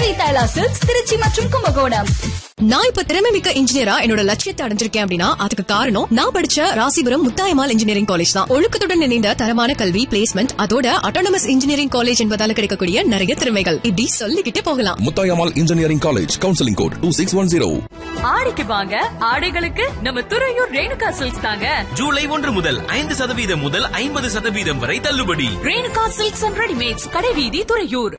தைலா silks Trichy மற்றும் கும்பகோணம் நான் இப்ப திறமை மிக்க இன்ஜினியரா என்னோட லட்சியத்தை அடைஞ்சிருக்கேன் அப்படின்னா அதுக்கு காரணம் நான் படிச்ச ராசிபுரம் முத்தாயமால் இன்ஜினியரிங் காலேஜ் தான் ஒழுக்கத்துடன் இணைந்த தரமான கல்வி பிளேஸ்மெண்ட் அதோட அட்டானமஸ் இன்ஜினியரிங் காலேஜ் என்பதால கிடைக்கக்கூடிய நிறைய திறமைகள் இப்படி சொல்லிக்கிட்டே போகலாம் Muthayammal engineering college counselling code two six one zero ஆடிக்கு வாங்க ஆடைகளுக்கு நம்ம துறையூர் ரேணுகா சில்க்ஸ் தாங்க ஜூலை ஒன்று முதல் ஐந்து சதவீதம் முதல் ஐம்பது சதவீதம் வரை தள்ளுபடி ரேணுகா சில்க்ஸ் அண்ட் ரெடிமேட்ஸ் கடைவீதி துறையூர்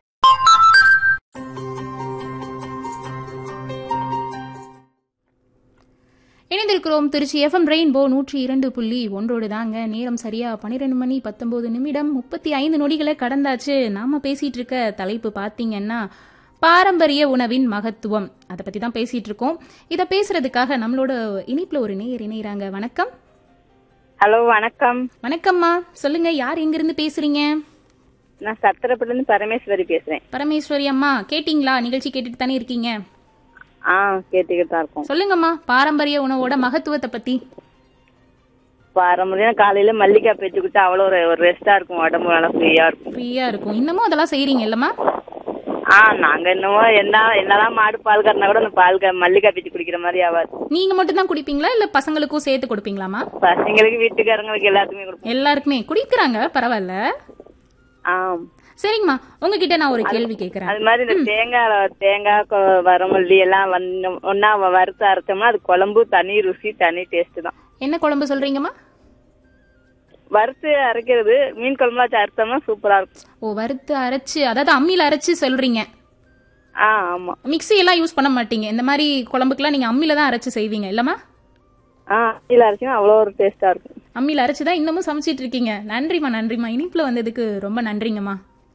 இணைந்திருக்கிறோம் திருச்சி எஃப்எம் ரெயின்போ நூற்றி இரண்டு புள்ளி ஒன்றோடு தாங்க நேரம் சரியா பன்னிரெண்டு மணி பத்தொன்பது நிமிடம் முப்பத்தி ஐந்து நொடிகளை கடந்தாச்சு நாம பேசிட்டு இருக்க தலைப்பு பார்த்தீங்கன்னா பாரம்பரிய உணவின் மகத்துவம் அதை பத்தி தான் பேசிட்டு இருக்கோம் இதை பேசுறதுக்காக நம்மளோட இனிப்புல ஒரு நேயர் இணையறாங்க வணக்கம் ஹலோ வணக்கம் வணக்கம்மா சொல்லுங்க யார் எங்கிருந்து பேசுறீங்க நான் சத்திரப்பட்டிலேருந்து பரமேஸ்வரி பேசுறேன் பரமேஸ்வரி அம்மா கேட்டிங்களா நிகழ்ச்சி கேட்டுட்டு தானே இருக்கீங்க ஆ கேட்டுக்கிட்டு தான் இருக்கோம் சொல்லுங்கம்மா பாரம்பரிய உணவோட மகத்துவத்தை பத்தி பாரம்பரியம் காலையில மல்லிகாய் பேச்சுக்கிட்டு அவ்வளோ ஒரு ஒரு ரெஸ்டா இருக்கும் உடம்பு நல்லா ஃப்ரீயா இருக்கும் ஃப்ரீயா இருக்கும் இன்னமும் அதெல்லாம் செய்றீங்க இல்லம்மா ஆ நாங்க என்னவோ என்ன என்னதான் மாடு பால் கறனா கூட அந்த பால் க- மல்லிகாய் பேச்சு குடிக்கிற மாதிரி ஆகாது நீங்க மட்டும் தான் குடிப்பீங்களா இல்ல பசங்களுக்கும் சேர்த்து கொடுப்பீங்களாமா பசங்களுக்கு வீட்டுக்காரங்களுக்கு எல்லாத்துக்குமே கொடுப்போம் எல்லாருக்குமே குடிக்கிறாங்க பரவாயில்ல ஆ சரிங்கம்மா உங்ககிட்ட நான் ஒரு கேள்வி கேக்குறேன் அது மாதிரி இந்த தேங்காய் தேங்காய் கொ- வரமல்லி எல்லாம் வந்து ஒன்னா வறுத்து அரைச்சோம்னா அது குழம்பு தனி ருசி தனி டேஸ்ட் தான் என்ன குழம்பு சொல்றீங்கம்மா வறுத்து அரைக்கிறது மீன் குழம்புலாம் வச்சு அரைச்சோம்னா சூப்பரா இருக்கும் ஓ வறுத்து அரைச்சு அதாவது அம்மியில அரைச்சு சொல்றீங்க ஆ ஆமா மிக்ஸி எல்லாம் யூஸ் பண்ண மாட்டீங்க இந்த மாதிரி குழம்புக்குலாம் நீங்க அம்மியில தான் அரைச்சு செய்வீங்க இல்லம்மா ஆ கீழே அரைச்சினா அவ்வளோ ஒரு டேஸ்டா இருக்கும் அம்மியில அரைச்சு தான் இன்னமும் சமைச்சிட்டு இருக்கீங்க நன்றிம்மா நன்றிம்மா இனிப்புல வந்ததுக்கு ரொம்ப நன்றிங்கம்மா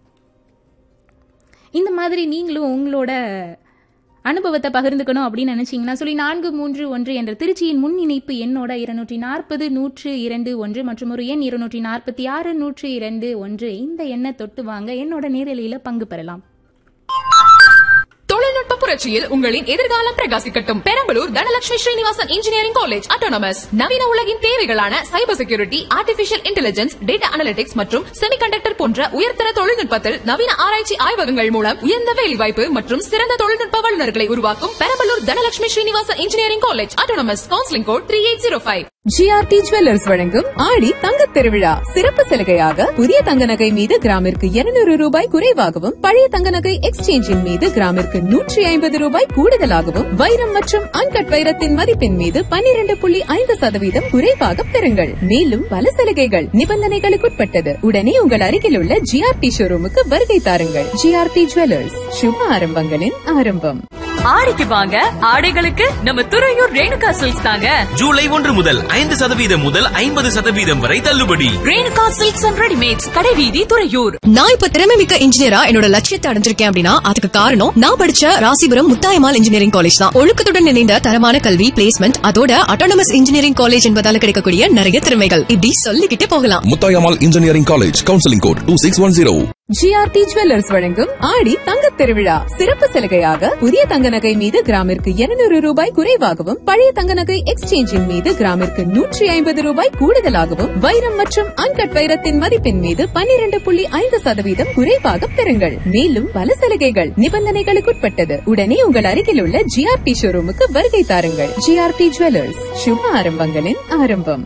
இந்த மாதிரி நீங்களும் உங்களோட அனுபவத்தை பகிர்ந்துக்கணும் அப்படின்னு நினைச்சீங்கன்னா சொல்லி நான்கு மூன்று ஒன்று என்ற திருச்சியின் முன் இணைப்பு எண்ணோட இருநூற்றி நாற்பது நூற்று இரண்டு ஒன்று மற்றும் ஒரு எண் இருநூற்றி நாற்பத்தி ஆறு நூற்று இரண்டு ஒன்று இந்த எண்ணை தொட்டு வாங்க என்னோட நேரலையில பங்கு பெறலாம் தொழில்நுட்ப புரட்சியில் உங்களின் எதிர்காலம் பிரகாசிக்கட்டும் Perambalur Dhanalakshmi Srinivasan engineering college autonomous நவீன உலகின் தேவைகளான cyber security artificial intelligence data analytics மற்றும் செமிகண்டக்டர் போன்ற உயர்தர தொழில்நுட்பத்தில் நவீன ஆராய்ச்சி ஆய்வகங்கள் மூலம் உயர்ந்த வேலைவாய்ப்பு மற்றும் சிறந்த தொழில்நுட்ப வல்லுநர்களை உருவாக்கும் Perambalur Dhanalakshmi Srinivasan engineering college autonomous counselling code three eight zero five GRT jewellers வழங்கும் ஆடி தங்கத் திருவிழா சிறப்பு சலுகையாக புதிய தங்க நகை மீது கிராமிற்கு 200 ரூபாய் குறைவாகவும் பழைய தங்க நகை எக்ஸ்சேஞ்சின் மீது கிராமிற்கு நூற்றி ஐம்பது ரூபாய் கூடுதலாகவும் வைரம் மற்றும் அன்கட் வைரத்தின் மதிப்பின் மீது 12.5% புள்ளி ஐந்து சதவீதம் குறைவாக பெறுங்கள் மேலும் பல சலுகைகள் நிபந்தனைகளுக்குட்பட்டது உடனே உங்கள் அருகில் உள்ள ஜிஆர்டி ஷோரூமுக்கு வருகை தாருங்கள் ஜிஆர்டி ஜுவல்லர்ஸ் சுப ஆரம்பங்களின் ஆரம்பம் ஆடிக்கு வாங்க ஆடைகளுக்கு நம்ம துறையூர் ரேணுகா சில்க்ஸ் தாங்க ஜூலை ஒன்று முதல் ஐந்து சதவீதம் முதல் ஐம்பது சதவீதம் வரை தள்ளுபடி ரேணுகா சில்க்ஸ் அண்ட் ரெடிமேட்ஸ் கடைவீதி துறையூர் நான் இப்ப திறமை மிக்க இன்ஜினியரா என்னோட லட்சியத்தை அடைஞ்சிருக்கேன் அப்படின்னா அதுக்கு காரணம் நான் படிச்ச ராசிபுரம் முத்தாயமால் இன்ஜினியரிங் காலேஜ் தான் ஒழுக்கத்துடன் இணைந்த தரமான கல்வி பிளேஸ்மெண்ட் அதோட அட்டானமஸ் இன்ஜினியரிங் காலேஜ் என்பதால கிடைக்கக்கூடிய நிறைய திறமைகள் இப்படி சொல்லிக்கிட்டே போகலாம் Muthayammal engineering college counselling code two six one zero GRT jewellers வழங்கும் ஆடி தங்கத் திருவிழா சிறப்பு சலுகையாக புதிய தங்க நகை மீது கிராமிற்கு 200 ரூபாய் குறைவாகவும் பழைய தங்க நகை எக்ஸ்சேஞ்சின் மீது கிராமிற்கு நூற்றி ஐம்பது ரூபாய் கூடுதலாகவும் வைரம் மற்றும் அன்கட் வைரத்தின் மதிப்பின் மீது 12.5% புள்ளி ஐந்து சதவீதம் குறைவாக பெறுங்கள் மேலும் பல சலுகைகள் நிபந்தனைகளுக்குட்பட்டது உடனே உங்கள் அருகில் உள்ள ஜிஆர்டி ஷோரூமுக்கு வருகை தாருங்கள் ஜிஆர்டி ஜுவல்லர்ஸ் சுப ஆரம்பங்களின் ஆரம்பம்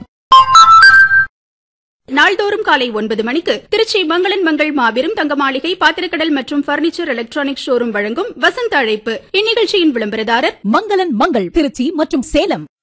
நாள்தோறும் காலை ஒன்பது மணிக்கு திருச்சி மங்களன் மங்கள் மாபெரும் தங்க மாளிகை பாத்திரக்கடல் மற்றும் பர்னிச்சர் எலக்ட்ரானிக் ஷோரூம் வழங்கும் வசந்த அழைப்பு இந்நிகழ்ச்சியின் விளம்பரதாரர் மங்களன் மங்கள் திருச்சி மற்றும் சேலம்